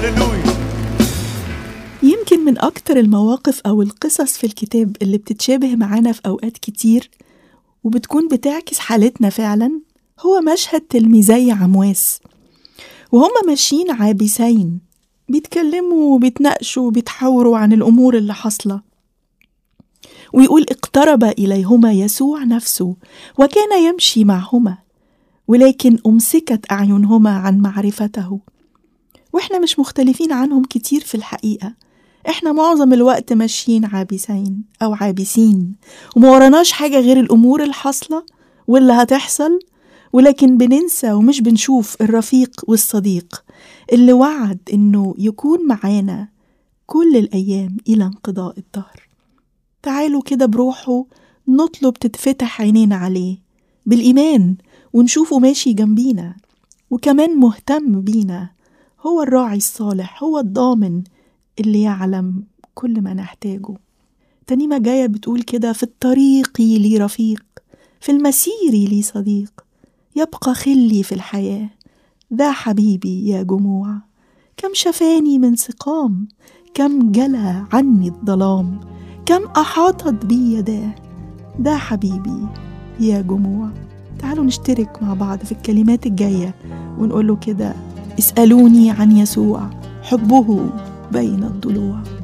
هللويا يمكن من أكتر المواقف أو القصص في الكتاب اللي بتتشابه معانا في أوقات كتير وبتكون بتعكس حالتنا فعلا هو مشهد تلميذي عمواس وهما ماشيين عابسين بيتكلموا وبيتناقشوا وبيتحاوروا عن الأمور اللي حاصلة ويقول اقترب إليهما يسوع نفسه وكان يمشي معهما ولكن أمسكت أعينهما عن معرفته واحنا مش مختلفين عنهم كتير في الحقيقة احنا معظم الوقت ماشيين عابسين او عابسين وما وراناش حاجة غير الامور الحاصلة واللي هتحصل ولكن بننسى ومش بنشوف الرفيق والصديق اللي وعد انه يكون معانا كل الايام الى انقضاء الدهر تعالوا كده بروحه نطلب تتفتح عينينا عليه بالايمان ونشوفه ماشي جنبينا وكمان مهتم بينا هو الراعي الصالح هو الضامن اللي يعلم كل ما نحتاجه تنيمة جاية بتقول كده في الطريق لي رفيق في المسير لي صديق يبقى خلي في الحياة ذا حبيبي يا جموع كم شفاني من سقام كم جلى عني الظلام كم أحاطت بي يداه ده حبيبي يا جموع تعالوا نشترك مع بعض في الكلمات الجاية ونقول له كده اسألوني عن يسوع حبه بين الضلوع